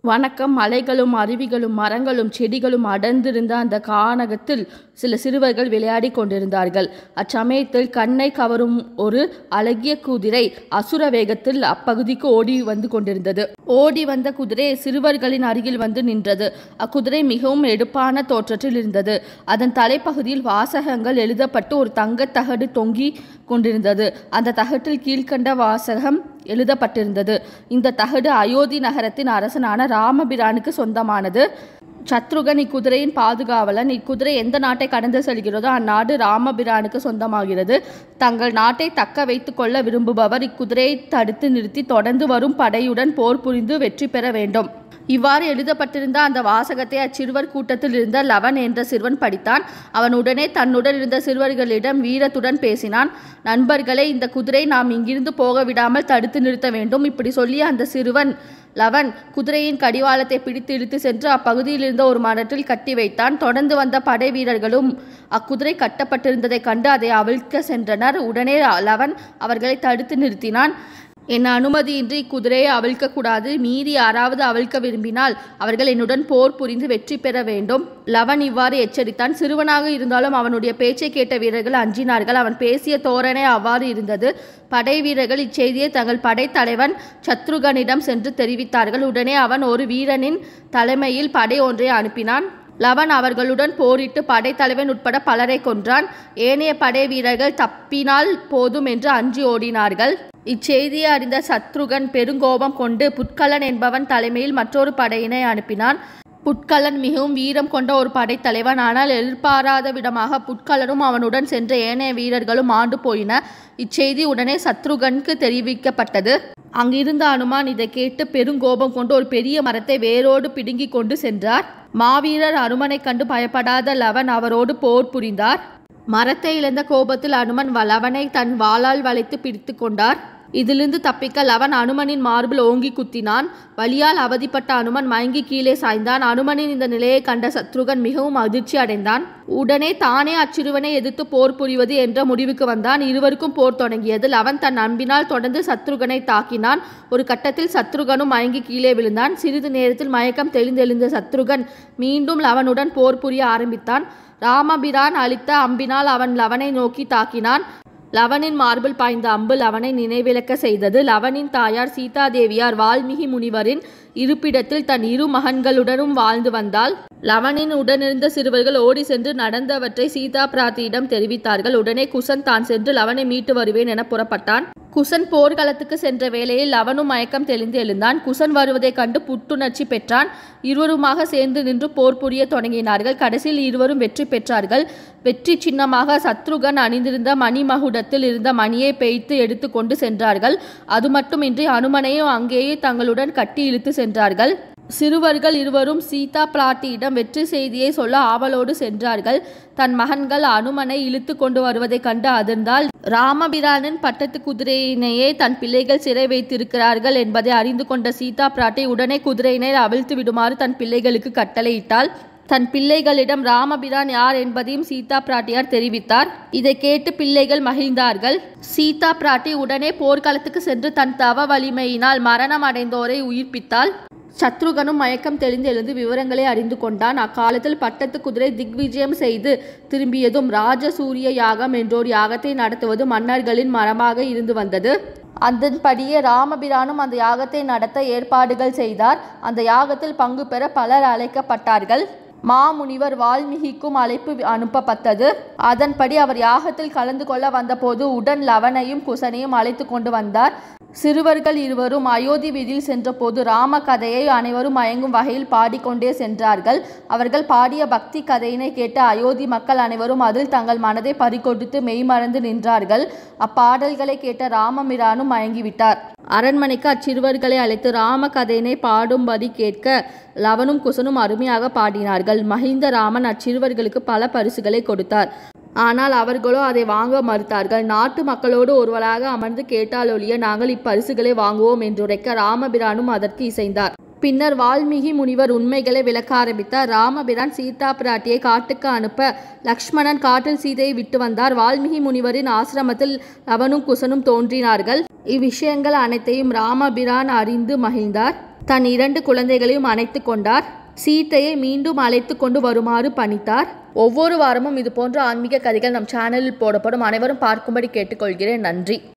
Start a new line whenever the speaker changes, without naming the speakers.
வணக்கம் மலைகளும் அருவிகளும் மரங்களும் செடிகளும் அடர்ந்திருந்த அந்த கானகத்தில் சில சிறுவர்கள் விளையாடி கொண்டிருந்தார்கள் அச்சமயத்தில் கண்ணை கவரும் ஒரு அழகிய குதிரை அசுர வேகத்தில் அப்பகுதிக்கு ஓடி வந்து கொண்டிருந்தது ஓடி வந்த குதிரை சிறுவர்களின் அருகில் வந்து நின்றது அக்குதிரை மிகவும் எடுப்பான தோற்றத்தில் இருந்தது அதன் தலைப்பகுதியில் வாசகங்கள் எழுதப்பட்டு ஒரு தங்கத் தகடு தொங்கி கொண்டிருந்தது அந்த தகட்டில் கீழ்க்கண்ட வாசகம் எழுதப்பட்டிருந்தது இந்த தகடு அயோத்தி நகரத்தின் அரசனான ராமபிரானுக்கு சொந்தமானது சத்ருகன் இக்குதிரையின் பாதுகாவலன் இக்குதிரை எந்த நாட்டை கடந்து செல்கிறதோ அந்நாடு ராமபிரானுக்கு சொந்தமாகிறது தங்கள் நாட்டை தக்க வைத்துக் கொள்ள விரும்புபவர் இக்குதிரையை தடுத்து நிறுத்தி தொடர்ந்து வரும் படையுடன் போர் புரிந்து வெற்றி பெற வேண்டும் இவ்வாறு எழுதப்பட்டிருந்த அந்த வாசகத்தை அச்சிறுவர் கூட்டத்தில் இருந்த லவன் என்ற சிறுவன் படித்தான் அவன் உடனே தன்னுடன் இருந்த சிறுவர்களிடம் வீரத்துடன் பேசினான் நண்பர்களே இந்த குதிரை நாம் இங்கிருந்து போக விடாமல் தடுத்து நிறுத்த வேண்டும் இப்படி சொல்லி அந்த சிறுவன் லவன் குதிரையின் கடிவாளத்தை பிடித்து இழுத்து சென்று அப்பகுதியில் இருந்த ஒரு மரத்தில் கட்டி வைத்தான் தொடர்ந்து வந்த படை வீரர்களும் அக்குதிரை கட்டப்பட்டிருந்ததைக் கண்டு அதை அவிழ்க்க சென்றனர் உடனே லவன் அவர்களை தடுத்து நிறுத்தினான் என் அனுமதியின்றி இக்குதிரையை அவிழ்க்கக்கூடாது மீறி யாராவது அவிழ்க்க விரும்பினால் அவர்கள் என்னுடன் போர் புரிந்து வெற்றி பெற வேண்டும் லவன் இவ்வாறு எச்சரித்தான் சிறுவனாக இருந்தாலும் அவனுடைய பேச்சை கேட்ட வீரர்கள் அஞ்சினார்கள் அவன் பேசிய தோரணை அவ்வாறு இருந்தது படை வீரர்கள் இச்செய்தியை தங்கள் படைத்தலைவன் சத்ருகனிடம் சென்று தெரிவித்தார்கள் உடனே அவன் ஒரு வீரனின் தலைமையில் படை ஒன்றை அனுப்பினான் லவன் அவர்களுடன் போரிட்டு படைத்தலைவன் உட்பட பலரை கொன்றான் ஏனைய படை வீரர்கள் தப்பினால் போதும் என்று அஞ்சி ஓடினார்கள் இச்செய்தியை அறிந்த சத்ருகன் பெருங்கோபம் கொண்டு புட்கலன் என்பவன் தலைமையில் மற்றொரு படையினை அனுப்பினான் புட்கலன் மிகவும் வீரம் கொண்ட ஒரு படைத்தலைவன் ஆனால் எதிர்பாராத விதமாக புட்கலனும் அவனுடன் சென்ற ஏனைய வீரர்களும் ஆண்டு போயின இச்செய்தி உடனே சத்ருகனுக்கு தெரிவிக்கப்பட்டது அங்கிருந்த அனுமான் இதை கேட்டு பெருங்கோபம் கொண்டு ஒரு பெரிய மரத்தை வேரோடு பிடுங்கி கொண்டு சென்றார் மாவீரர் அனுமனை கண்டு பயப்படாத லவன் அவரோடு போர் புரிந்தார் மரத்தை இழந்த கோபத்தில் அனுமன் லவனை தன் வாளால் வளைத்து பிடித்து கொண்டார் இதிலிருந்து தப்பிக்க லவன் அனுமனின் மார்பில் ஓங்கி குத்தினான் வலியால் அவதிப்பட்ட அனுமன் மயங்கி கீழே சாய்ந்தான் அனுமனின் இந்த நிலையை கண்ட சத்ருகன் மிகவும் அதிர்ச்சி அடைந்தான் உடனே தானே அச்சிறுவனை எதிர்த்து போர் புரிவது என்ற முடிவுக்கு வந்தான் இருவருக்கும் போர் தொடங்கியது லவன் தன் அன்பினால் தொடர்ந்து சத்ருகனை தாக்கினான் ஒரு கட்டத்தில் சத்ருகனும் மயங்கி கீழே விழுந்தான் சிறிது நேரத்தில் மயக்கம் தெளிந்தெழுந்த சத்ருகன் மீண்டும் லவனுடன் போர் புரிய ஆரம்பித்தான் ராமபிரான் அளித்த அம்பினால் அவன் லவனை நோக்கி தாக்கினான் லவனின் மார்பில் பாய்ந்த அம்பு லவனை நினைவிழக்க செய்தது லவனின் தாயார் சீதாதேவியார் வால்மீகி முனிவரின் இருப்பிடத்தில் தன் இரு மகன்களுடனும் வாழ்ந்து வந்தாள் லவனின் உடனிருந்த சிறுவர்கள் ஓடி சென்று நடந்தவற்றை சீதா பிராத்தியிடம் தெரிவித்தார்கள் உடனே குசன் தான் சென்று லவனை மீட்டு வருவேன் என புறப்பட்டான் குசன் போர்க்களத்துக்கு சென்ற வேளையில் லவனும் மயக்கம் தெளிந்து எழுந்தான் குசன் வருவதைக் கண்டு புத்துணர்ச்சி பெற்றான் இருவருமாக சேர்ந்து நின்று போர் புரிய தொடங்கினார்கள் கடைசியில் இருவரும் வெற்றி பெற்றார்கள் வெற்றி சின்னமாக சத்ருகன் அணிந்திருந்த மணிமகுடத்தில் இருந்த மணியை பெய்த்து எடுத்து கொண்டு சென்றார்கள் அது மட்டுமின்றி அனுமனையும் அங்கேயே தங்களுடன் கட்டி இழுத்து சென்றார்கள் சிறுவர்கள் இருவரும் சீதா பிராட்டியிடம் வெற்றி செய்தியை சொல்ல ஆவலோடு சென்றார்கள் தன் மகன்கள் அனுமனை இழுத்து கொண்டு வருவதைக் கண்டு அதிர்ந்தால் ராமபிரானின் பட்டத்து குதிரையினையே தன் பிள்ளைகள் சிறை வைத்திருக்கிறார்கள் என்பதை அறிந்து கொண்ட சீதா பிராட்டி உடனே குதிரையினை அவிழ்த்து விடுமாறு தன் பிள்ளைகளுக்கு கட்டளையிட்டாள் தன் பிள்ளைகளிடம் ராமபிரான் யார் என்பதையும் சீதா பிராட்டியார் தெரிவித்தார் இதை கேட்டு பிள்ளைகள் மகிழ்ந்தார்கள் சீதா பிராட்டி உடனே போர்க்களத்துக்கு சென்று தன் தவ வலிமையினால் மரணம் அடைந்தோரை உயிர்ப்பித்தாள் சத்ருகனும் மயக்கம் தெளிந்து எழுந்து விவரங்களை அறிந்து கொண்டான் அக்காலத்தில் பட்டத்து குதிரை திக்விஜயம் செய்து திரும்பியதும் ராஜசூரிய யாகம் என்றோர் யாகத்தை நடத்துவது மன்னர்களின் மரமாக இருந்து வந்தது அதன்படியே ராமபிரானும் அந்த யாகத்தை நடத்த ஏற்பாடுகள் செய்தார் அந்த யாகத்தில் பங்கு பெற பலர் அழைக்கப்பட்டார்கள் மாமுனிவர் வால்மீகிக்கும் அழைப்பு அனுப்பப்பட்டது அதன்படி அவர் யாகத்தில் கலந்து கொள்ள வந்தபோது உடன் லவனையும் குசனையும் அழைத்து கொண்டு வந்தார் சிறுவர்கள் இருவரும் அயோத்தி வீதியில் சென்றபோது ராம கதையை அனைவரும் மயங்கும் வகையில் பாடிக்கொண்டே சென்றார்கள் அவர்கள் பாடிய பக்தி கதையினை கேட்ட அயோத்தி மக்கள் அனைவரும் அதில் தங்கள் மனதை பறிகொடுத்து மெய்மறந்து நின்றார்கள் அப்பாடல்களை கேட்ட ராமமிரானும் மயங்கிவிட்டார் அரண்மனைக்கு அச்சிறுவர்களை அழைத்து ராம கதையினை பாடும்படி கேட்க லவனும் குசனும் அருமையாக பாடினார்கள் மஹிந்த ராமன் அச்சிறுவர்களுக்கு பல பரிசுகளை கொடுத்தார் ஆனால் அவர்களோ அதை வாங்க மறுத்தார்கள் நாட்டு மக்களோடு ஒருவராக அமர்ந்து கேட்டாலொழிய நாங்கள் இப்பரிசுகளை வாங்குவோம் என்றுரைக்க ராமபிரானும் அதற்கு இசைந்தார் பின்னர் வால்மீகி முனிவர் உண்மைகளை விளக்க ஆரம்பித்தார் ராமபிரான் சீதா பிராட்டியை காட்டுக்கு அனுப்ப லக்ஷ்மணன் காட்டில் சீதையை விட்டு வந்தார் வால்மீகி முனிவரின் ஆசிரமத்தில் லவனும் குசனும் தோன்றினார்கள் இவ்விஷயங்கள் அனைத்தையும் ராமபிரான் அறிந்து மகிழ்ந்தார் தன் இரண்டு குழந்தைகளையும் அணைத்து கொண்டார் சீத்தையை மீண்டும் அழைத்து கொண்டு வருமாறு பணித்தார் ஒவ்வொரு வாரமும் இது போன்ற ஆன்மீக கதைகள் நம் சேனலில் போடப்படும் அனைவரும் பார்க்கும்படி கேட்டுக்கொள்கிறேன் நன்றி